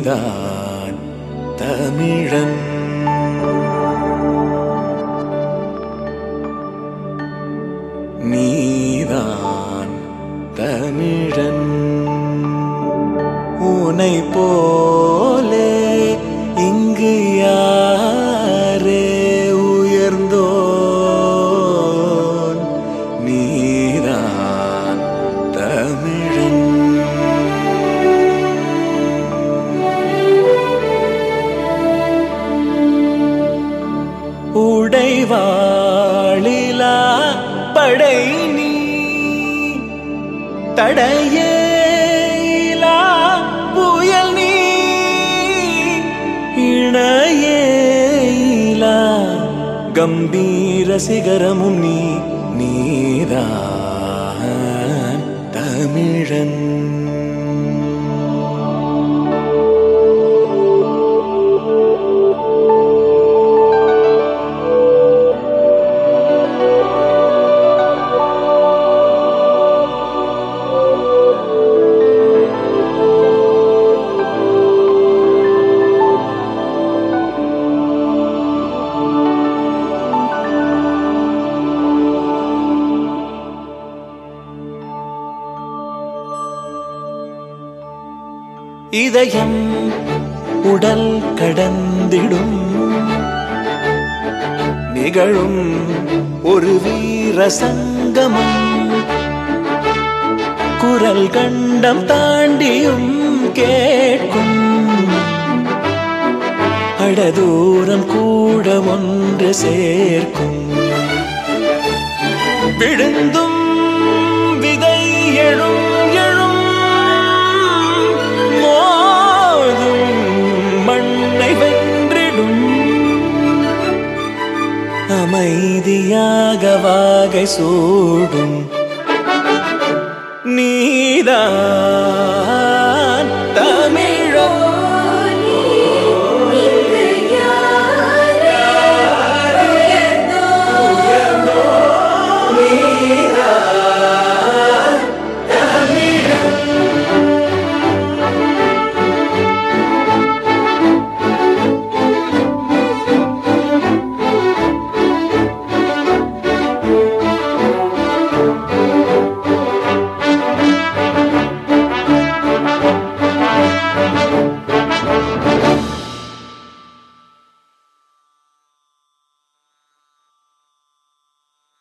நீதான் தமிழன் நீதான் தமிழன் உனை போலே இங்கு யாரே உயர்ந்தோன் நீதான் தமிழன் உடைவாளிலா படை நீ தடையேலா புயல் நீ இணையேலா கம்பீர சிகரமும் நீ நீதான் தமிழன் இதயம் உடல் கடந்திடும் நிகழும் ஒரு வீர சங்கமம் குரல் கண்டம் தாண்டியும் கேட்கும் அடதூரம் கூட ஒன்று சேர்க்கும் விழுந்தும் விதை எழும் எழும் மோதும் மண்ணை வென்றிடும் அமைதியாக வாகை சூடும் நீதான்